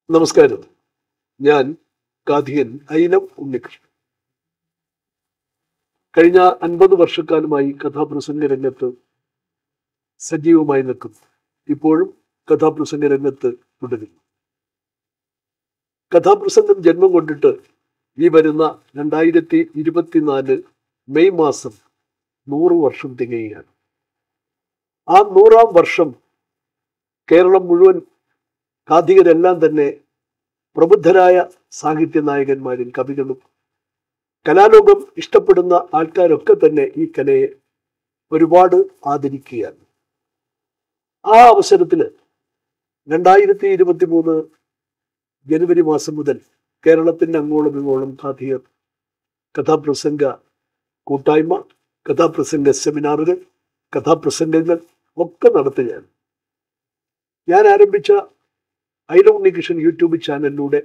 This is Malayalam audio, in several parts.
നമസ്കാരം ഞാൻ കാഥികൻ ഐനം ഉണ്ണികൃഷ്ണൻ കഴിഞ്ഞ അൻപത് വർഷക്കാലമായി കഥാപ്രസംഗ രംഗത്ത് സജീവമായി നിൽക്കുന്നു ഇപ്പോഴും കഥാപ്രസംഗ രംഗത്ത് തുടരുന്നു കഥാപ്രസംഗം ജന്മം കൊണ്ടിട്ട് ഈ വരുന്ന രണ്ടായിരത്തി ഇരുപത്തിനാല് മെയ് മാസം നൂറ് വർഷം തികയുകയാണ് ആ നൂറാം വർഷം കേരളം മുഴുവൻ കാഥികരെല്ലാം തന്നെ പ്രബുദ്ധരായ സാഹിത്യ നായകന്മാരും കവികളും കലാലോകം ഇഷ്ടപ്പെടുന്ന ആൾക്കാരൊക്കെ തന്നെ ഈ കലയെ ഒരുപാട് ആദരിക്കുകയാണ് ആ അവസരത്തിൽ രണ്ടായിരത്തി ഇരുപത്തി മൂന്ന് ജനുവരി മാസം മുതൽ കേരളത്തിൻ്റെ അങ്ങോളം ഇങ്ങോളം കാഥികർ കഥാപ്രസംഗ കൂട്ടായ്മ കഥാപ്രസംഗ സെമിനാറുകൾ കഥാപ്രസംഗങ്ങൾ ഒക്കെ നടത്തുകയാണ് ഞാൻ ആരംഭിച്ച ഐല ഉണ്ണികൃഷ്ണൻ യൂട്യൂബ് ചാനലിലൂടെ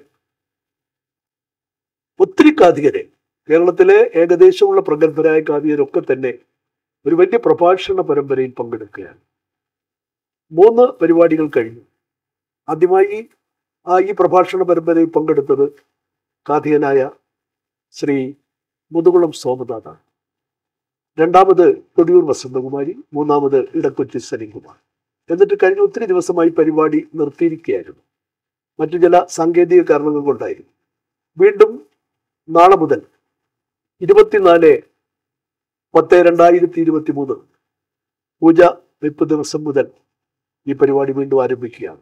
ഒത്തിരി കാതികരെ കേരളത്തിലെ ഏകദേശമുള്ള പ്രഗത്ഭരായ കാതികരൊക്കെ തന്നെ ഒരു വലിയ പ്രഭാഷണ പരമ്പരയിൽ പങ്കെടുക്കുകയാണ് മൂന്ന് പരിപാടികൾ കഴിഞ്ഞു ആദ്യമായി ആ ഈ പ്രഭാഷണ പരമ്പരയിൽ പങ്കെടുത്തത് കാതികനായ ശ്രീ മുതുകുളം സോമനാഥാണ് രണ്ടാമത് കൊടിയൂർ വസന്തകുമാരി മൂന്നാമത് ഇടക്കൊച്ചി സലിംകുമാർ എന്നിട്ട് കഴിഞ്ഞ ഒത്തിരി ദിവസമായി പരിപാടി നിർത്തിയിരിക്കുകയായിരുന്നു മറ്റു ചില സാങ്കേതിക കാരണങ്ങൾ കൊണ്ടായിരുന്നു വീണ്ടും നാളെ മുതൽ ഇരുപത്തിനാല് പത്ത് രണ്ടായിരത്തി ഇരുപത്തി മൂന്ന് പൂജ വെപ്പ് ദിവസം മുതൽ ഈ പരിപാടി വീണ്ടും ആരംഭിക്കുകയാണ്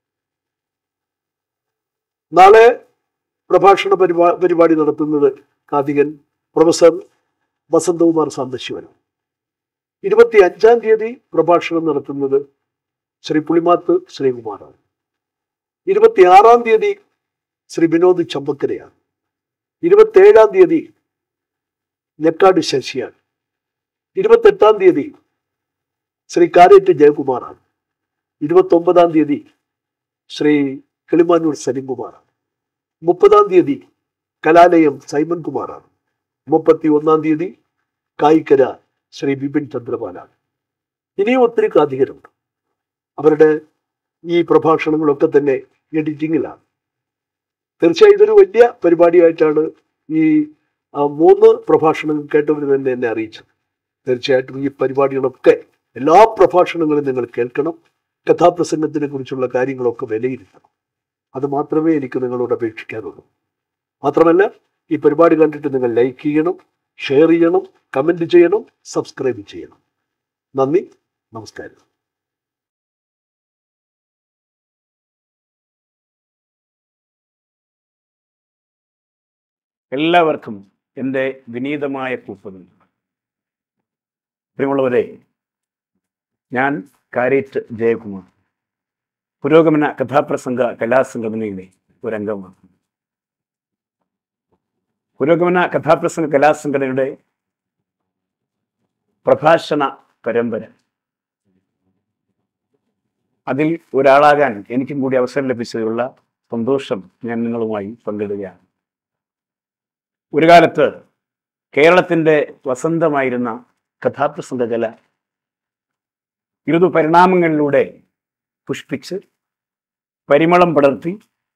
നാളെ പ്രഭാഷണ പരിപാ പരിപാടി നടത്തുന്നത് കാതികൻ പ്രൊഫസർ വസന്തകുമാർ സാന്തശിവനാണ് ഇരുപത്തി അഞ്ചാം തീയതി പ്രഭാഷണം നടത്തുന്നത് ശ്രീ പുളിമാത്ത് ശ്രീകുമാറാണ് ഇരുപത്തിയാറാം തീയതി ശ്രീ വിനോദ് ചമ്പക്കരയാണ് ഇരുപത്തേഴാം തീയതി നെക്കാട് ശശിയാണ് ഇരുപത്തെട്ടാം തീയതി ശ്രീ കാരേറ്റ് ജയകുമാറാണ് ഇരുപത്തൊമ്പതാം തീയതി ശ്രീ കിളിമാനൂർ സലിംകുമാറാണ് മുപ്പതാം തീയതി കലാലയം സൈമൻ കുമാറാണ് മുപ്പത്തി ഒന്നാം തീയതി കായിക്കര ശ്രീ ബിപിൻ ചന്ദ്രപാലാണ് ഇനിയും ഒത്തിരി കാതികരുണ്ട് അവരുടെ ഈ പ്രഭാഷണങ്ങളൊക്കെ തന്നെ എഡിറ്റിങ്ങിലാണ് തീർച്ചയായും ഇതൊരു വലിയ പരിപാടിയായിട്ടാണ് ഈ ആ, മൂന്ന് പ്രഭാഷണങ്ങൾ കേട്ടവർ തന്നെ എന്നെ അറിയിച്ചത് തീർച്ചയായിട്ടും ഈ പരിപാടികളൊക്കെ എല്ലാ പ്രഭാഷണങ്ങളും നിങ്ങൾ കേൾക്കണം കഥാപ്രസംഗത്തിനെ കുറിച്ചുള്ള കാര്യങ്ങളൊക്കെ വിലയിരുത്തണം അത് മാത്രമേ എനിക്ക് നിങ്ങളോട് അപേക്ഷിക്കാനുള്ളൂ മാത്രമല്ല ഈ പരിപാടി കണ്ടിട്ട് നിങ്ങൾ ലൈക്ക് ചെയ്യണം ഷെയർ ചെയ്യണം കമന്റ് ചെയ്യണം സബ്സ്ക്രൈബ് ചെയ്യണം നന്ദി നമസ്കാരം എല്ലാവർക്കും എൻ്റെ വിനീതമായ കൂപ്പുകൾ പ്രിയമുള്ളവരെ ഞാൻ കാരേറ്റ് ജയകുമാർ പുരോഗമന കഥാപ്രസംഗ കലാസംഘടനയുടെ ഒരംഗമാണ് പുരോഗമന കഥാപ്രസംഗ കലാസംഘടനയുടെ പ്രഭാഷണ പരമ്പര അതിൽ ഒരാളാകാൻ എനിക്കും കൂടി അവസരം ലഭിച്ചതിലുള്ള സന്തോഷം ഞാൻ നിങ്ങളുമായി പങ്കിടുകയാണ് ഒരു കാലത്ത് കേരളത്തിൻ്റെ വസന്തമായിരുന്ന കഥാപ്രസംഗ കല ഋതു പരിണാമങ്ങളിലൂടെ പുഷ്പിച്ച് പരിമളം പടർത്തി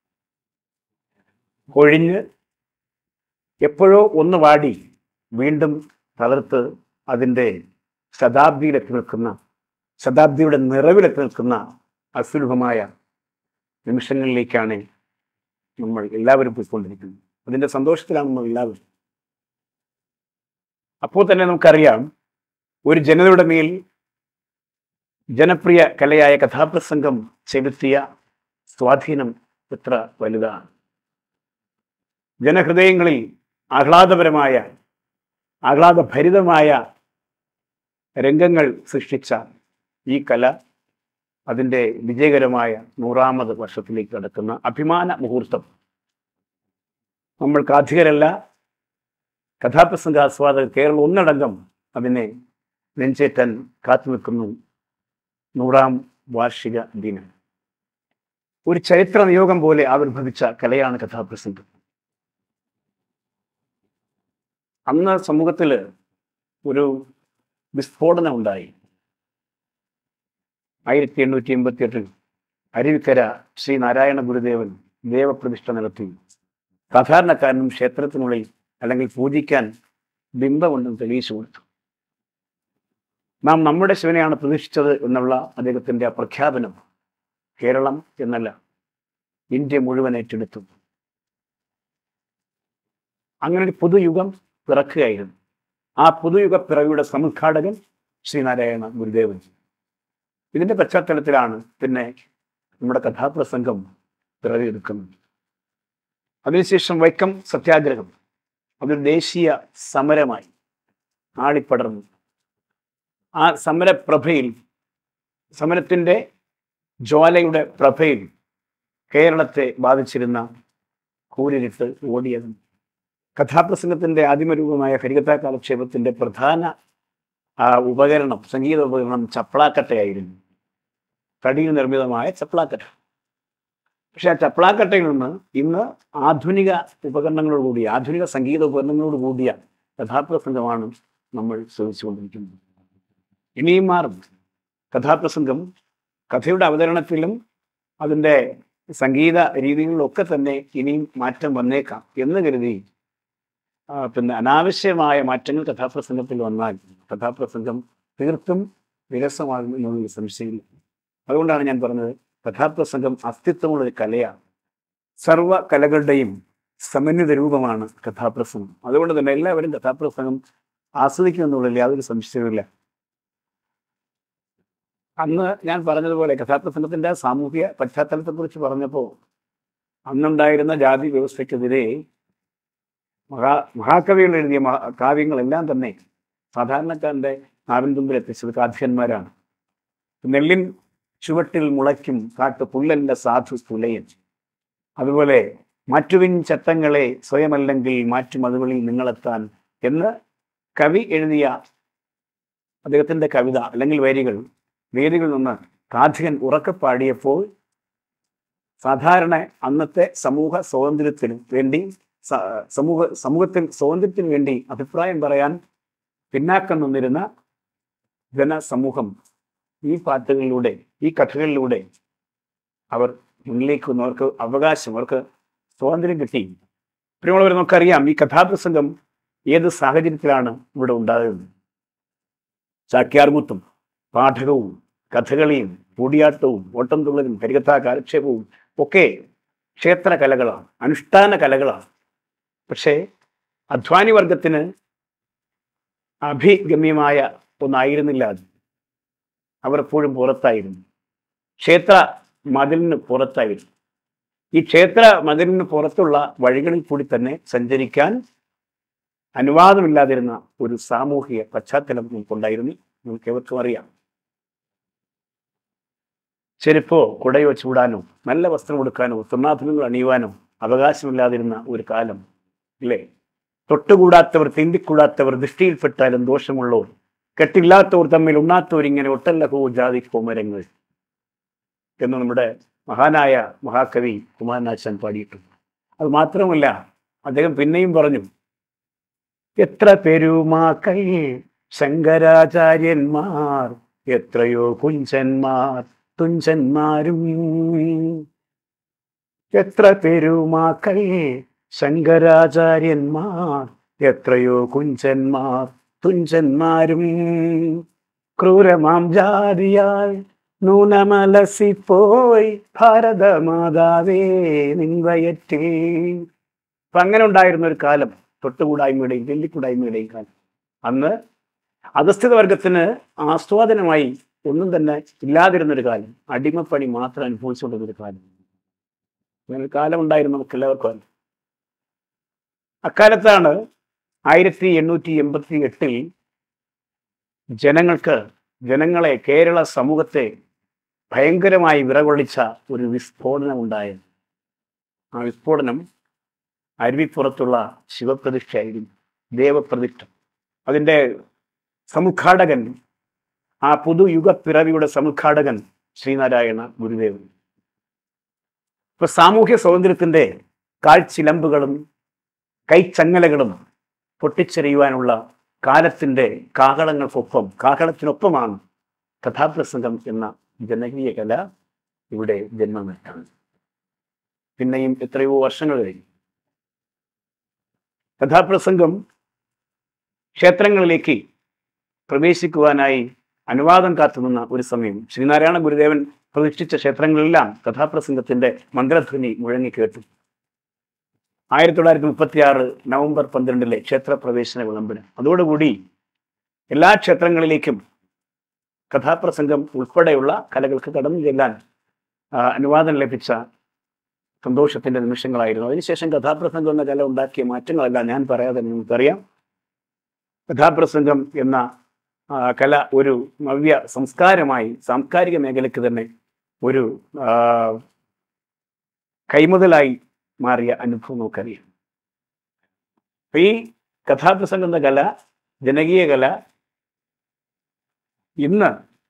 കൊഴിഞ്ഞ് എപ്പോഴോ ഒന്ന് വാടി വീണ്ടും തളർത്ത് അതിൻ്റെ ശതാബ്ദിയിലെത്തി നിൽക്കുന്ന ശതാബ്ദിയുടെ നിറവിലെത്തി നിൽക്കുന്ന അസുലഭമായ നിമിഷങ്ങളിലേക്കാണ് നമ്മൾ എല്ലാവരും പോയിക്കൊണ്ടിരിക്കുന്നത് അതിൻ്റെ സന്തോഷത്തിലാണ് നമ്മൾ എല്ലാവരും അപ്പോൾ തന്നെ നമുക്കറിയാം ഒരു ജനതയുടെ മേൽ ജനപ്രിയ കലയായ കഥാപ്രസംഗം ചെലുത്തിയ സ്വാധീനം എത്ര വലുതാണ് ജനഹൃദയങ്ങളിൽ ആഹ്ലാദപരമായ ആഹ്ലാദഭരിതമായ രംഗങ്ങൾ സൃഷ്ടിച്ച ഈ കല അതിൻ്റെ വിജയകരമായ നൂറാമത് വർഷത്തിലേക്ക് കടക്കുന്ന അഭിമാന മുഹൂർത്തം നമ്മൾ കാഥികരല്ല കഥാപ്രസംഗ ആസ്വാദകർ കേരളം ഒന്നടങ്കം അതിനെ നെഞ്ചേറ്റാൻ കാത്തുനിൽക്കുന്നു നൂറാം വാർഷിക ദിനം ഒരു ചരിത്ര നിയോഗം പോലെ ആവിർഭവിച്ച കലയാണ് കഥാപ്രസംഗം അന്ന് സമൂഹത്തിൽ ഒരു വിസ്ഫോടനം ഉണ്ടായി ആയിരത്തി എണ്ണൂറ്റി എൺപത്തി എട്ടിൽ അരുവിക്കര ശ്രീ നാരായണ ഗുരുദേവൻ ദേവപ്രതിഷ്ഠ നടത്തി സാധാരണക്കാരനും ക്ഷേത്രത്തിനുള്ളിൽ അല്ലെങ്കിൽ പൂജിക്കാൻ ബിംബമുണ്ടെന്ന് തെളിയിച്ചു കൊടുത്തു നാം നമ്മുടെ ശിവനെയാണ് പ്രതിഷ്ഠിച്ചത് എന്നുള്ള അദ്ദേഹത്തിന്റെ ആ പ്രഖ്യാപനം കേരളം എന്നല്ല ഇന്ത്യ മുഴുവൻ ഏറ്റെടുത്തു അങ്ങനെ ഒരു പുതുയുഗം പിറക്കുകയായിരുന്നു ആ പുതുയുഗ പിറവിയുടെ സമുദ്ഘാടകൻ ശ്രീനാരായണ ഗുരുദേവൻ ഇതിന്റെ പശ്ചാത്തലത്തിലാണ് പിന്നെ നമ്മുടെ കഥാപ്രസംഗം പിറവിയെടുക്കുന്നത് അതിനുശേഷം വൈക്കം സത്യാഗ്രഹം അതൊരു ദേശീയ സമരമായി ആളിപ്പടർന്നു ആ സമരപ്രഭയിൽ സമരത്തിൻ്റെ ജ്വാലയുടെ പ്രഭയിൽ കേരളത്തെ ബാധിച്ചിരുന്ന കൂരിരുട്ട് ഓടിയത് കഥാപ്രസംഗത്തിന്റെ ആദിമരൂപമായ ഹരികഥാ കാലക്ഷേപത്തിന്റെ പ്രധാന ആ, ഉപകരണം സംഗീത ഉപകരണം ചപ്പളാക്കട്ടയായിരുന്നു തടിയിൽ നിർമ്മിതമായ ചപ്പളാക്കട്ട പക്ഷെ ആ ചപ്പളാക്കട്ടയിൽ നിന്ന് ഇന്ന് ആധുനിക ഉപകരണങ്ങളോട് കൂടിയ ആധുനിക സംഗീത ഉപകരണങ്ങളോട് കൂടിയ കഥാപ്രസംഗമാണ് നമ്മൾ ശ്രമിച്ചുകൊണ്ടിരിക്കുന്നത് ഇനിയും മാറും കഥാപ്രസംഗം കഥയുടെ അവതരണത്തിലും അതിൻ്റെ സംഗീത രീതികളിലൊക്കെ തന്നെ ഇനിയും മാറ്റം വന്നേക്കാം എന്ന് കരുതി ആ, പിന്നെ അനാവശ്യമായ മാറ്റങ്ങൾ കഥാപ്രസംഗത്തിൽ വന്നാൽ കഥാപ്രസംഗം തീർത്തും വിരസമാകും എന്നൊരു സംശയമില്ല അതുകൊണ്ടാണ് ഞാൻ പറഞ്ഞത് കഥാപ്രസംഗം അസ്തിത്വമുള്ള ഒരു കലയാണ് സർവ കലകളുടെയും സമന്വിത രൂപമാണ് കഥാപ്രസംഗം അതുകൊണ്ട് തന്നെ എല്ലാവരും കഥാപ്രസംഗം ആസ്വദിക്കുമെന്നുള്ളതിൽ യാതൊരു സംശയവുമില്ല അന്ന് ഞാൻ പറഞ്ഞതുപോലെ കഥാപ്രസംഗത്തിന്റെ സാമൂഹിക പശ്ചാത്തലത്തെക്കുറിച്ച് പറഞ്ഞപ്പോൾ അന്നുണ്ടായിരുന്ന ജാതി വ്യവസ്ഥയ്ക്കെതിരെ മഹാ മഹാകവികൾ എഴുതിയ മഹാ കാവ്യങ്ങളെല്ലാം തന്നെ സാധാരണക്കാരൻ്റെ നാവിൻ തുമ്പിൽ എത്തിച്ചത് കാഥ്യന്മാരാണ് നെല്ലിൻ ചുവട്ടിൽ മുളയ്ക്കും കാട്ടു പുല്ലല്ല സാധു പുലയൻ അതുപോലെ മാറ്റുവിൻ ചട്ടങ്ങളെ സ്വയമല്ലെങ്കിൽ മാറ്റും അതുവഴി നിങ്ങളെത്താൻ എന്ന് കവി എഴുതിയ അദ്ദേഹത്തിന്റെ കവിത അല്ലെങ്കിൽ വരികൾ വേദികളിൽ നിന്ന് കാഥികൻ ഉറക്കെ പാടിയപ്പോൾ സാധാരണ അന്നത്തെ സമൂഹ സ്വാതന്ത്ര്യത്തിന് വേണ്ടി സ- സമൂഹ സമൂഹത്തിൽ സ്വാതന്ത്ര്യത്തിന് വേണ്ടി അഭിപ്രായം പറയാൻ പിന്നാക്കം നിന്നിരുന്ന ജനസമൂഹം ഈ പാട്ടുകളിലൂടെ ഈ കഥകളിലൂടെ അവർ മുന്നിലേക്ക് വന്നു അവർക്ക് അവകാശം അവർക്ക് സ്വാതന്ത്ര്യം കിട്ടി പ്രിയമുള്ളവർ നമുക്കറിയാം ഈ കഥാപ്രസംഗം ഏത് സാഹചര്യത്തിലാണ് ഇവിടെ ഉണ്ടാകുന്നത് ചാക്യാർമുത്തും പാഠകവും കഥകളിയും കൂടിയാട്ടവും ഓട്ടംതുള്ളലും കരികഥാ കാലക്ഷേപവും ഒക്കെ ക്ഷേത്ര കലകളാണ് അനുഷ്ഠാന കലകളാണ് പക്ഷേ അധ്വാനി വർഗത്തിന് അഭിഗമ്യമായ ഒന്നായിരുന്നില്ല അത് അവർ എപ്പോഴും പുറത്തായിരുന്നു ക്ഷേത്ര മതിലിന് പുറത്തായിരുന്നു ഈ ക്ഷേത്ര മതിലിന് പുറത്തുള്ള വഴികളിൽ കൂടി തന്നെ സഞ്ചരിക്കാൻ അനുവാദമില്ലാതിരുന്ന ഒരു സാമൂഹിക പശ്ചാത്തലം നമുക്കുണ്ടായിരുന്നു നമുക്ക് ഏവർക്കും അറിയാം ചെരുപ്പോ കുടയോ ചൂടാനോ നല്ല വസ്ത്രം കൊടുക്കാനോ സ്വർണ്ണാഭരണങ്ങൾ അണിയുവാനോ അവകാശമില്ലാതിരുന്ന ഒരു കാലം ഇല്ലേ തൊട്ടുകൂടാത്തവർ തിണ്ടിക്കൂടാത്തവർ ദൃഷ്ടിയിൽപ്പെട്ടാലും ദോഷമുള്ളവർ കെട്ടില്ലാത്തവർ തമ്മിൽ ഉണ്ണാത്തവർ ഇങ്ങനെ ഒട്ടല്ലഹോ ജാതി കോമരങ്ങൾ എന്ന് നമ്മുടെ മഹാനായ മഹാകവി കുമാരനാശാൻ പാടിയിട്ടുണ്ട് അത് മാത്രമല്ല അദ്ദേഹം പിന്നെയും പറഞ്ഞു എത്ര പെരുമാക്കൾ ശങ്കരാചാര്യന്മാർ എത്രയോ കുഞ്ചന്മാർ തുഞ്ചന്മാരും എത്ര പെരുമാക്കൾ ശങ്കരാചാര്യന്മാർ എത്രയോ കുഞ്ചന്മാർ തുഞ്ചന്മാരും ക്രൂരമാം ജാതിയാൽ നൂനമലസിപ്പോയി ഭാരതമാതാവേ നിൻവയറ്റിൽ അപ്പൊ അങ്ങനെ ഉണ്ടായിരുന്ന ഒരു കാലം തൊട്ടുകൂടായ്മയുടെയും വെള്ളിക്കൂടായ്മയുടെയും കാലം അന്ന് അധസ്ഥിത വർഗത്തിന് ആസ്വാദനമായി ഒന്നും തന്നെ ഇല്ലാതിരുന്നൊരു കാലം അടിമപ്പണി മാത്രം അനുഭവിച്ചുകൊണ്ടിരുന്നൊരു കാലം അങ്ങനെ ഒരു കാലം ഉണ്ടായിരുന്നു നമുക്ക് എല്ലാവർക്കും അറിയാം. അക്കാലത്താണ് ആയിരത്തി എണ്ണൂറ്റി എൺപത്തി എട്ടിൽ ജനങ്ങൾക്ക് ജനങ്ങളെ കേരള സമൂഹത്തെ ഭയങ്കരമായി വിറകൊള്ളിച്ച ഒരു വിസ്ഫോടനം ഉണ്ടായത് ആ വിസ്ഫോടനം അരുവിപ്പുറത്തുള്ള ശിവപ്രതിഷ്ഠയായിരുന്നു ദേവപ്രതിഷ്ഠ അതിൻ്റെ സമുദ്ഘാടകൻ ആ പുതുയുഗ പിറവിയുടെ സമുദ്ഘാടകൻ ശ്രീനാരായണ ഗുരുദേവൻ ഇപ്പൊ സാമൂഹ്യ സ്വാതന്ത്ര്യത്തിന്റെ കാൽച്ചിലമ്പുകളും കൈച്ചങ്ങലകളും പൊട്ടിച്ചെറിയുവാനുള്ള കാലത്തിന്റെ കാഹളങ്ങൾക്കൊപ്പം കാഹളത്തിനൊപ്പമാണ് കഥാപ്രസംഗം എന്ന ജനകീയ കല ഇവിടെ ജന്മമെടുത്തത് പിന്നെയും എത്രയോ വർഷങ്ങൾ കഴിഞ്ഞു കഥാപ്രസംഗം ക്ഷേത്രങ്ങളിലേക്ക് പ്രവേശിക്കുവാനായി അനുവാദം കാത്തുനിന്ന ഒരു സമയം ശ്രീനാരായണ ഗുരുദേവൻ പ്രതിഷ്ഠിച്ച ക്ഷേത്രങ്ങളിലെല്ലാം കഥാപ്രസംഗത്തിന്റെ മന്ത്രധ്വനി മുഴങ്ങി കേട്ടു ആയിരത്തി തൊള്ളായിരത്തി മുപ്പത്തി ആറ് നവംബർ പന്ത്രണ്ടിലെ ക്ഷേത്രപ്രവേശന വിളംബരം അതോടുകൂടി എല്ലാ ക്ഷേത്രങ്ങളിലേക്കും കഥാപ്രസംഗം ഉൾപ്പെടെയുള്ള കലകൾക്ക് കടന്നു ചെല്ലാൻ ആ, അനുവാദം ലഭിച്ച സന്തോഷത്തിന്റെ നിമിഷങ്ങളായിരുന്നു അതിനുശേഷം കഥാപ്രസംഗം എന്ന കല ഉണ്ടാക്കിയ മാറ്റങ്ങളല്ല ഞാൻ പറയാതെ നിങ്ങൾക്കറിയാം കഥാപ്രസംഗം എന്ന ആ, കല ഒരു നവ്യ സംസ്കാരമായി സാംസ്കാരിക മേഖലയ്ക്ക് തന്നെ ഒരു ആ, കൈമുതലായി മാറിയ അനുഭവം നമുക്കറിയാം അപ്പൊ ഈ കഥാപ്രസംഗം എന്ന കല ജനകീയ കല ഇന്ന്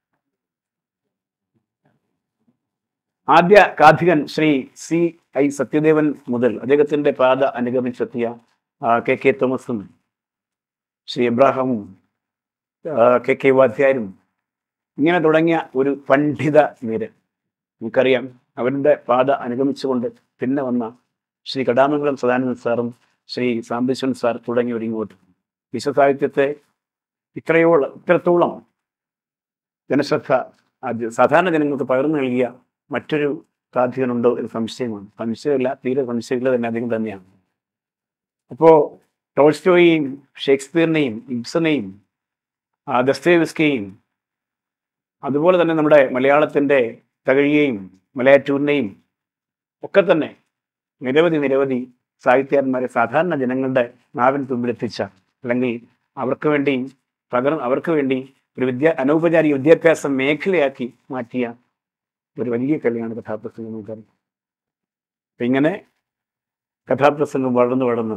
ആദ്യ കാഥികൻ ശ്രീ സി ഐ സത്യദേവൻ മുതൽ അദ്ദേഹത്തിന്റെ പാത അനുഗമിച്ചെത്തിയ ആ, കെ കെ തോമസും ശ്രീ എബ്രാഹാമും ആ, കെ കെ വാദ്യാരും ഇങ്ങനെ തുടങ്ങിയ ഒരു പണ്ഡിത നിര നമുക്കറിയാം അവരുടെ പാത അനുഗമിച്ചുകൊണ്ട് പിന്നെ വന്ന ശ്രീ കടാമംഗലം സദാനന്ദൻ സാറും ശ്രീ സാംബശ്വൻ സാർ തുടങ്ങിയവർ ഇങ്ങോട്ട് വിശ്വസാഹിത്യത്തെ ഇത്രയോളം ഇത്രത്തോളം ജനശ്രദ്ധ അത് സാധാരണ ജനങ്ങൾക്ക് പകർന്നു നൽകിയ മറ്റൊരു സാധ്യതയുണ്ടോ എന്ന് സംശയമാണ് സംശയമില്ല തീരെ സംശയമില്ല തന്നെ അധികം തന്നെയാണ് അപ്പോൾ ടോൾസ്റ്റോയെയും ഷേക്സ്പിയറിനെയും ഇബ്സനെയും ആ, ദസ്തേവിസ്കിയെയും അതുപോലെ തന്നെ നമ്മുടെ മലയാളത്തിൻ്റെ തകഴിയെയും മലയാറ്റൂരിനെയും ഒക്കെ തന്നെ നിരവധി നിരവധി സാഹിത്യകാരന്മാരെ സാധാരണ ജനങ്ങളുടെ നാവിൻ തുമ്പിലെത്തിച്ച അല്ലെങ്കിൽ അവർക്ക് വേണ്ടി പകർ അവർക്ക് വേണ്ടി ഒരു വിദ്യ അനൗപചാരിക വിദ്യാഭ്യാസ മേഖലയാക്കി മാറ്റിയ ഒരു വലിയ കലയാണ് കഥാപ്രസംഗം നമുക്കറിയാം അപ്പൊ ഇങ്ങനെ കഥാപ്രസംഗം വളർന്നു വളർന്നു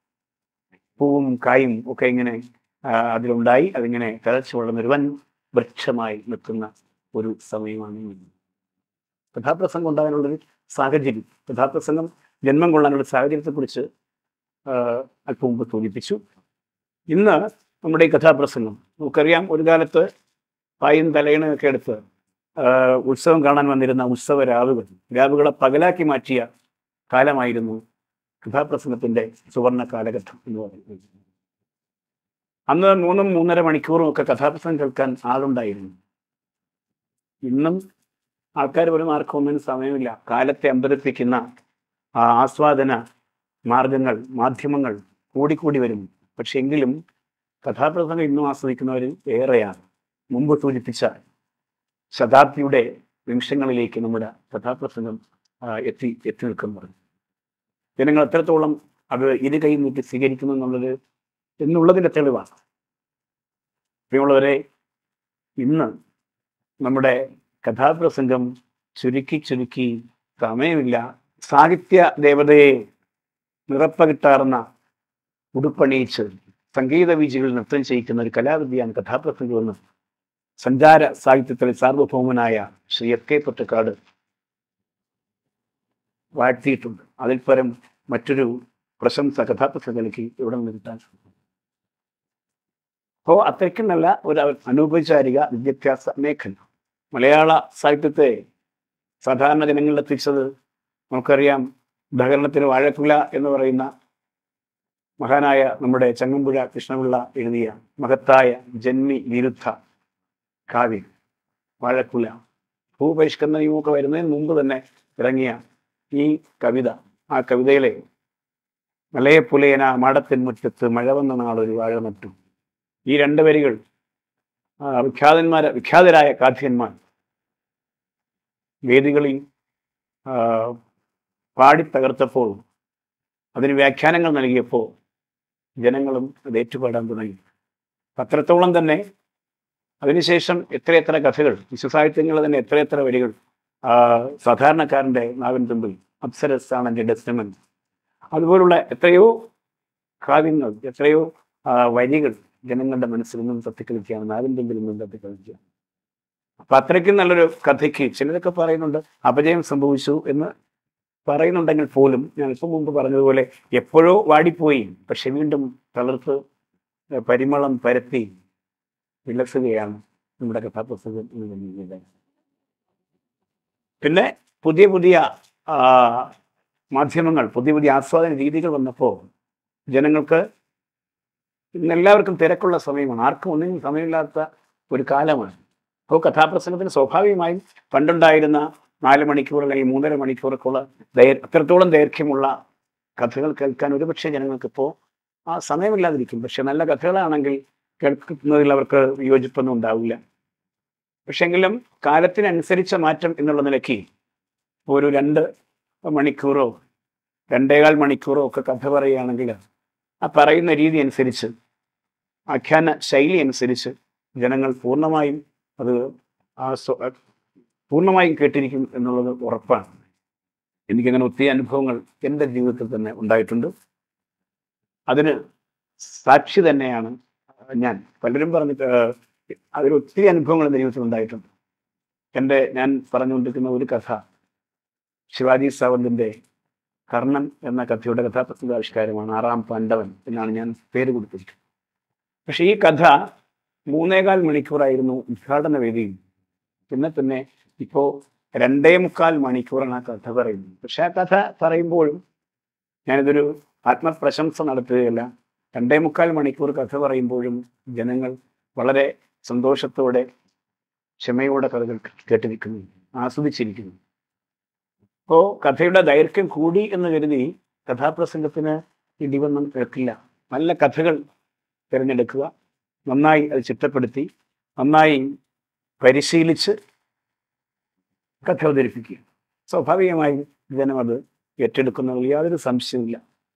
പൂവും കായും ഒക്കെ ഇങ്ങനെ ആ, അതിലുണ്ടായി അതിങ്ങനെ തഴച്ചു വളർന്ന ഒരു വൻ വൃക്ഷമായി നിൽക്കുന്ന ഒരു സമയമാണ് ഇന്ന്. കഥാപ്രസംഗം ഉണ്ടാകാനുള്ളൊരു സാഹചര്യം കഥാപ്രസംഗം ജന്മം കൊള്ളാനുള്ള സാഹചര്യത്തെക്കുറിച്ച് ആ, അല്പം മുമ്പ് സൂചിപ്പിച്ചു ഇന്ന് നമ്മുടെ ഈ കഥാപ്രസംഗം നമുക്കറിയാം ഒരു കാലത്ത് പായും തലയണയൊക്കെ എടുത്ത് ആ, ഉത്സവം കാണാൻ വന്നിരുന്ന ഉത്സവ രാവുകൾ രാവുകളെ പകലാക്കി മാറ്റിയ കാലമായിരുന്നു കഥാപ്രസംഗത്തിന്റെ സുവർണ കാലഘട്ടം എന്ന് പറയുന്നത് അന്ന് മൂന്നും മൂന്നര മണിക്കൂറും ഒക്കെ കഥാപ്രസംഗം കേൾക്കാൻ ആളുണ്ടായിരുന്നു ഇന്നും ആൾക്കാർ പോലും ആർക്കും ഒന്നിനും സമയമില്ല കാലത്തെ അമ്പരപ്പിക്കുന്ന ആ ആസ്വാദന മാർഗങ്ങൾ മാധ്യമങ്ങൾ കൂടിക്കൂടി വരുന്നു പക്ഷെ എങ്കിലും കഥാപ്രസംഗം ഇന്നും ആസ്വദിക്കുന്നവർ ഏറെയാണ് മുമ്പ് സൂചിപ്പിച്ച ശതാബ്ദിയുടെ നിമിഷങ്ങളിലേക്ക് നമ്മുടെ കഥാപ്രസംഗം ആ, എത്തി എത്തി നിൽക്കുന്നത് ജനങ്ങൾ എത്രത്തോളം അത് ഇരു കൈ നീട്ടി സ്വീകരിക്കുന്നു എന്നുള്ളത് എന്നുള്ളതിൻ്റെ തെളിവാണ് പ്രിയമുള്ളവരെ ഇന്ന് നമ്മുടെ കഥാപ്രസംഗം ചുരുക്കി ചുരുക്കി സമയമില്ല സാഹിത്യ ദേവതയെ നിറപ്പകിട്ടാർന്ന ഉടുപ്പണിയിച്ച് സംഗീത വീഴ്ചകളിൽ നൃത്തം ചെയ്യിക്കുന്ന ഒരു കലാവിദ്യയാണ് കഥാപ്രസംഗമെന്ന് സഞ്ചാര സാഹിത്യത്തിലെ സാർവഭൗമനായ ശ്രീ എസ് കെ പൊറ്റക്കാട് വാഴ്ത്തിയിട്ടുണ്ട് അതിൽ പരം മറ്റൊരു പ്രശംസ കഥാപ്രസംഗനിക്ക് ഇവിടെ നിന്ന് കിട്ടാൻ അപ്പോൾ അത്രയ്ക്കും നല്ല ഒരു അനൗപചാരിക വിദ്യാഭ്യാസ മേഖല മലയാള സാഹിത്യത്തെ സാധാരണ ജനങ്ങളിൽ എത്തിച്ചത് നമുക്കറിയാം ഉദാഹരണത്തിന് വാഴക്കുല എന്ന് പറയുന്ന മഹാനായ നമ്മുടെ ചങ്ങമ്പുഴ കൃഷ്ണപിള്ള എഴുതിയ മഹത്തായ ജന്മി വിരുദ്ധ കാവ്യം വാഴക്കുല ഭൂപരിഷ്കരണ നിയമമൊക്കെ വരുന്നതിന് മുമ്പ് തന്നെ ഇറങ്ങിയ ഈ കവിത ആ കവിതയിലെ മലയപ്പുലയന മാടത്തിൻ മുറ്റത്ത് മഴ വന്ന നാളൊരു വാഴ നട്ടു ഈ രണ്ട് വരികൾ ആ, വിഖ്യാതന്മാര വിഖ്യാതരായ കാഥ്യന്മാർ വേദികളിൽ ആ, പാടി തകർത്തപ്പോൾ അതിന് വ്യാഖ്യാനങ്ങൾ നൽകിയപ്പോൾ ജനങ്ങളും അത് ഏറ്റുപാടാൻ തുടങ്ങി അത്രത്തോളം തന്നെ അതിനുശേഷം എത്രയെത്ര കഥകൾ വിശ്വസാഹിത്യങ്ങളിൽ തന്നെ എത്രയെത്ര വരികൾ ആ, സാധാരണക്കാരൻ്റെ നാവിൻ തുമ്പിൽ അപ്സരസ് ആണ് എൻ്റെ ഡെസ്റ്റമൻ അതുപോലുള്ള എത്രയോ കാവ്യങ്ങൾ എത്രയോ ആ, വരികൾ ജനങ്ങളുടെ മനസ്സിൽ നിന്നും തത്തിക്കളിക്കുകയാണ് നാവിൻ തുമ്പിൽ നിന്നും തത്തിക്കളിക്കുക അപ്പൊ അത്രയ്ക്കും നല്ലൊരു കഥയ്ക്ക് ചിലരൊക്കെ പറയുന്നുണ്ട് അപജയം സംഭവിച്ചു എന്ന് പറയുന്നുണ്ടെങ്കിൽ പോലും ഞാൻ ഇപ്പം മുമ്പ് പറഞ്ഞതുപോലെ എപ്പോഴോ വാടിപ്പോയി പക്ഷെ വീണ്ടും തളർത്ത് പരിമളം പരത്തി വിലസുകയാണ് നമ്മുടെ കഥാപുസ്തകം എന്ന് പറയുന്നത് പിന്നെ പുതിയ പുതിയ ആ, മാധ്യമങ്ങൾ പുതിയ പുതിയ ആസ്വാദന രീതികൾ വന്നപ്പോൾ ജനങ്ങൾക്ക് ഇന്ന് എല്ലാവർക്കും തിരക്കുള്ള സമയമാണ് ആർക്കും ഒന്നിനും സമയമില്ലാത്ത ഒരു കാലമാണ് അപ്പോൾ കഥാപ്രസംഗത്തിന് സ്വാഭാവികമായും പണ്ടുണ്ടായിരുന്ന നാല് മണിക്കൂർ അല്ലെങ്കിൽ മൂന്നര മണിക്കൂറൊക്കെ ഉള്ള ദൈർ അത്രത്തോളം ദൈർഘ്യമുള്ള കഥകൾ കേൾക്കാൻ ഒരുപക്ഷെ ജനങ്ങൾക്ക് ഇപ്പോൾ ആ സമയമില്ലാതിരിക്കും പക്ഷെ നല്ല കഥകളാണെങ്കിൽ കേൾക്കുന്നതിൽ അവർക്ക് വിയോജിപ്പൊന്നും ഉണ്ടാവില്ല പക്ഷെങ്കിലും കാലത്തിനനുസരിച്ച മാറ്റം എന്നുള്ള നിലയ്ക്ക് ഒരു രണ്ട് മണിക്കൂറോ രണ്ടേകാൽ മണിക്കൂറോ ഒക്കെ കഥ പറയുകയാണെങ്കിൽ ആ പറയുന്ന രീതി അനുസരിച്ച് ആഖ്യാന ശൈലി അനുസരിച്ച് ജനങ്ങൾ പൂർണ്ണമായും അത് ആ സ്വ- പൂർണ്ണമായും കേട്ടിരിക്കും എന്നുള്ളത് ഉറപ്പാണ് എനിക്കങ്ങനെ ഒത്തിരി അനുഭവങ്ങൾ എൻ്റെ ജീവിതത്തിൽ തന്നെ ഉണ്ടായിട്ടുണ്ട് അതിന് സാക്ഷി തന്നെയാണ് ഞാൻ പലരും പറഞ്ഞിട്ട് ഏഹ്, അതിൽ ഒത്തിരി അനുഭവങ്ങൾ എൻ്റെ ജീവിതത്തിൽ ഉണ്ടായിട്ടുണ്ട് എൻ്റെ ഞാൻ പറഞ്ഞുകൊണ്ടിരിക്കുന്ന ഒരു കഥ ശിവാജി സാവന്തിൻ്റെ കർണൻ എന്ന കഥയുടെ കഥാപ്രസംഗ ആവിഷ്കാരമാണ് ആറാം പാണ്ഡവൻ എന്നാണ് ഞാൻ പേര് കൊടുത്തിരിക്കുന്നത് പക്ഷേ ഈ കഥ മൂന്നേകാൽ മണിക്കൂറായിരുന്നു ഉദ്ഘാടന വേദിയിൽ പിന്നെ പിന്നെ ഇപ്പോൾ രണ്ടേ മുക്കാൽ മണിക്കൂറാണ് ആ കഥ പറയുന്നത് പക്ഷെ ആ കഥ പറയുമ്പോഴും ഞാനിതൊരു ആത്മപ്രശംസ നടത്തുകയല്ല രണ്ടേ മുക്കാൽ മണിക്കൂർ കഥ പറയുമ്പോഴും ജനങ്ങൾ വളരെ സന്തോഷത്തോടെ ക്ഷമയോടെ കഥകൾ കേട്ടിരിക്കുന്നു ആസ്വദിച്ചിരിക്കുന്നു അപ്പോൾ കഥയുടെ ദൈർഘ്യം കൂടി എന്ന് കരുതി കഥാപ്രസംഗത്തിന് ഇടിവൊന്നും കേൾക്കില്ല നല്ല കഥകൾ തിരഞ്ഞെടുക്കുക നന്നായി അത് ചിട്ടപ്പെടുത്തി നന്നായി പരിശീലിച്ച് കഥ അവതരിപ്പിക്കുക സ്വാഭാവികമായും ജനം അത് ഏറ്റെടുക്കുന്നതിൽ യാതൊരു സംശയവുമില്ല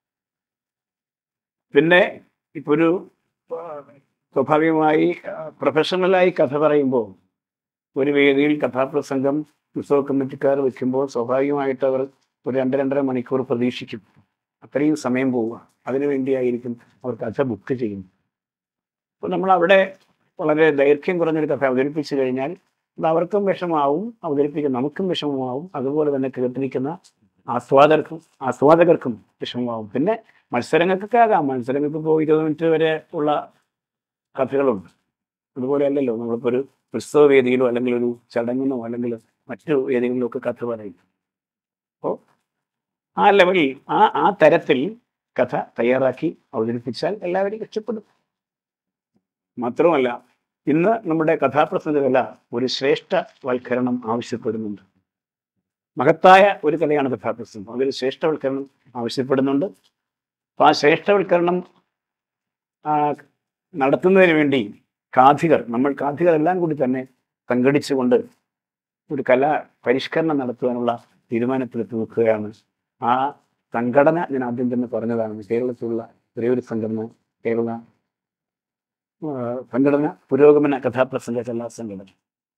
പിന്നെ ഇപ്പോൾ ഒരു ആ, സ്വാഭാവികമായി ആ, പ്രൊഫഷണലായി കഥ പറയുമ്പോൾ ഒരു വേദിയിൽ കഥാപ്രസംഗം ഉത്സവ കമ്മിറ്റിക്കാർ വെക്കുമ്പോൾ സ്വാഭാവികമായിട്ട് അവർ ഒരു രണ്ട് രണ്ടര മണിക്കൂർ പ്രതീക്ഷിക്കും അത്രയും സമയം പോവുക അതിനു വേണ്ടിയായിരിക്കും അവർ കഥ ബുക്ക് ചെയ്യുന്നത് അപ്പോൾ നമ്മൾ അവിടെ വളരെ ദൈർഘ്യം കുറഞ്ഞൊരു കഥ അവതരിപ്പിച്ചു കഴിഞ്ഞാൽ അത് അവർക്കും വിഷമാവും അവതരിപ്പിക്കുന്ന നമുക്കും വിഷമമാവും അതുപോലെ തന്നെ കേട്ടിരിക്കുന്ന ആസ്വാദകർക്കും ആസ്വാദകർക്കും വിഷമമാവും പിന്നെ മത്സരങ്ങൾക്കൊക്കെ ആകാം മത്സരങ്ങൾക്ക് ഇപ്പോൾ ഇരുപത് മിനിറ്റ് വരെ ഉള്ള കഥകളുണ്ട് അതുപോലെ അല്ലല്ലോ നമ്മളിപ്പോൾ ഒരു ഉത്സവ വേദിയിലോ അല്ലെങ്കിൽ ഒരു ചടങ്ങിനോ അല്ലെങ്കിൽ മറ്റു വേദികളിലോ ഒക്കെ കഥ പറയും അപ്പോൾ ആ ലെവലിൽ ആ ആ തരത്തിൽ കഥ തയ്യാറാക്കി അവതരിപ്പിച്ചാൽ എല്ലാവരും ഇഷ്ടപ്പെടും മാത്രമല്ല ഇന്ന് നമ്മുടെ കഥാപ്രസംഗ കല ഒരു ശ്രേഷ്ഠ വൽക്കരണം ആവശ്യപ്പെടുന്നുണ്ട് മഹത്തായ ഒരു കലയാണ് കഥാപ്രസംഗം അതൊരു ശ്രേഷ്ഠവൽക്കരണം ആവശ്യപ്പെടുന്നുണ്ട് അപ്പോൾ ആ ശ്രേഷ്ഠവൽക്കരണം ആ, നടത്തുന്നതിന് വേണ്ടി കാഥികർ നമ്മൾ കാഥികർ എല്ലാം കൂടി തന്നെ സംഘടിച്ചുകൊണ്ട് ഒരു കലാ പരിഷ്കരണം നടത്തുവാനുള്ള തീരുമാനത്തിലെത്തി നിൽക്കുകയാണ് ആ സംഘടന ഞാൻ ആദ്യം തന്നെ പറഞ്ഞതാണ് കേരളത്തിലുള്ള ഒരേ ഒരു സംഘടന കേരള ആ, സംഘടന പുരോഗമന കഥാപ്രസംഗ കലാ സംഘടന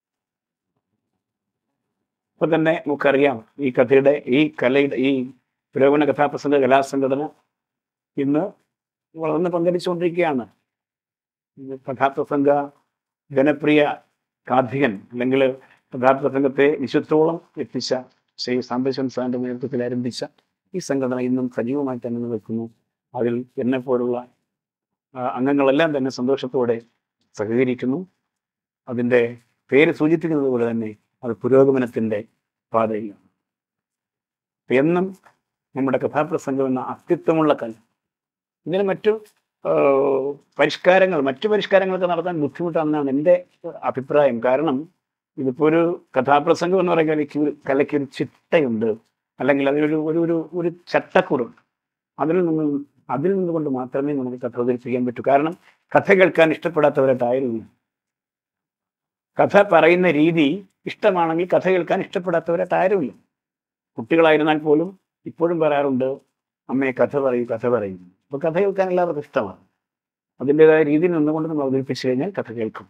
ഇപ്പൊ തന്നെ നമുക്കറിയാം ഈ കഥയുടെ ഈ കലയുടെ ഈ പുരോഗമന കഥാപ്രസംഗ കലാസംഘടന ഇന്ന് വളർന്ന് പന്തലിച്ചുകൊണ്ടിരിക്കുകയാണ് ഇത് കഥാപ്രസംഗ ജനപ്രിയ കാഥികൻ അല്ലെങ്കിൽ കഥാപ്രസംഗത്തെ വിശുദ്ധോളം എത്തിച്ച ശ്രീ സാംബശിവൻ സാറിന്റെ നേതൃത്വത്തിൽ ആരംഭിച്ച ഈ സംഘടന ഇന്നും സജീവമായി തന്നെ നിൽക്കുന്നു അതിൽ എന്നെ പോലുള്ള ആ, അംഗങ്ങളെല്ലാം തന്നെ സന്തോഷത്തോടെ സഹകരിക്കുന്നു അതിൻ്റെ പേര് സൂചിപ്പിക്കുന്നത് പോലെ തന്നെ അത് പുരോഗമനത്തിൻ്റെ പാതയിലാണ് അപ്പൊ എന്നും നമ്മുടെ കഥാപ്രസംഗം എന്ന അസ്തിത്വമുള്ള കല ഇതിന് മറ്റു ആ, പരിഷ്കാരങ്ങൾ മറ്റു പരിഷ്കാരങ്ങളൊക്കെ നടത്താൻ ബുദ്ധിമുട്ടാണെന്നാണ് എൻ്റെ അഭിപ്രായം കാരണം ഇതിപ്പോൾ ഒരു കഥാപ്രസംഗം എന്ന് പറയുന്ന കലയ്ക്ക് ഒരു- കലയ്ക്ക് ഒരു ചിട്ടയുണ്ട് അല്ലെങ്കിൽ അതിനൊരു ഒരു ഒരു ഒരു ചട്ടക്കൂറുണ്ട് അതിൽ നിന്ന് അതിൽ നിന്നുകൊണ്ട് മാത്രമേ നമുക്ക് കഥ അവതരിപ്പിക്കാൻ പറ്റൂ കാരണം കഥ കേൾക്കാൻ ഇഷ്ടപ്പെടാത്തവരായിട്ട് ആരുമില്ല കഥ പറയുന്ന രീതി ഇഷ്ടമാണെങ്കിൽ കഥ കേൾക്കാൻ ഇഷ്ടപ്പെടാത്തവരായിട്ട് ആരുമില്ല കുട്ടികളായിരുന്നാൽ പോലും ഇപ്പോഴും പറയാറുണ്ട് അമ്മയെ കഥ പറയും കഥ പറയും അപ്പോൾ കഥ കേൾക്കാൻ എല്ലാവർക്കും ഇഷ്ടമാണ് അതിൻ്റെതായ രീതിയിൽ നിന്നുകൊണ്ട് നമ്മൾ അവതരിപ്പിച്ചു കഴിഞ്ഞാൽ കഥ കേൾക്കും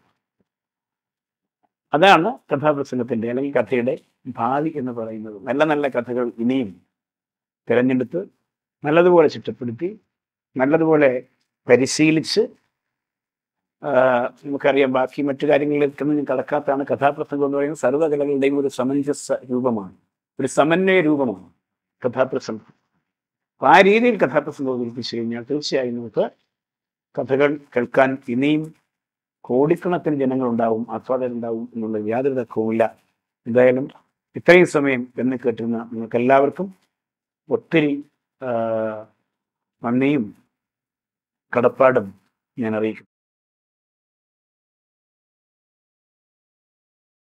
അതാണ് കഥാപ്രസംഗത്തിൻ്റെ അല്ലെങ്കിൽ കഥയുടെ ഭാവി എന്ന് പറയുന്നത് നല്ല നല്ല കഥകൾ ഇനിയും തിരഞ്ഞെടുത്ത് നല്ലതുപോലെ ചിട്ടപ്പെടുത്തി നല്ലതുപോലെ പരിശീലിച്ച് ആ, നമുക്കറിയാം ബാക്കി മറ്റു കാര്യങ്ങളിലേക്കൊന്നും ഞാൻ കടക്കാത്തതാണ് കഥാപ്രസംഗം എന്ന് പറയുന്നത് സർവ്വകലകളുടെയും ഒരു സമഞ്ജസ രൂപമാണ് ഒരു സമന്വയ രൂപമാണ് കഥാപ്രസംഗം അപ്പൊ ആ രീതിയിൽ കഥാപ്രസംഗം അവതരിപ്പിച്ചു കഴിഞ്ഞാൽ തീർച്ചയായും നമുക്ക് കഥകൾ കേൾക്കാൻ ഇനിയും കോടിക്കണക്കിന് ജനങ്ങളുണ്ടാവും ആസ്വാദകരുണ്ടാവും എന്നുള്ള യാതൊരു തർക്കവുമില്ല എന്തായാലും ഇത്രയും സമയം എന്ന് കേട്ടിരുന്ന നിങ്ങൾക്ക് എല്ലാവർക്കും ഒത്തിരി ആ, നന്ദിയും കടപ്പാടും ഞാൻ അറിയിക്കും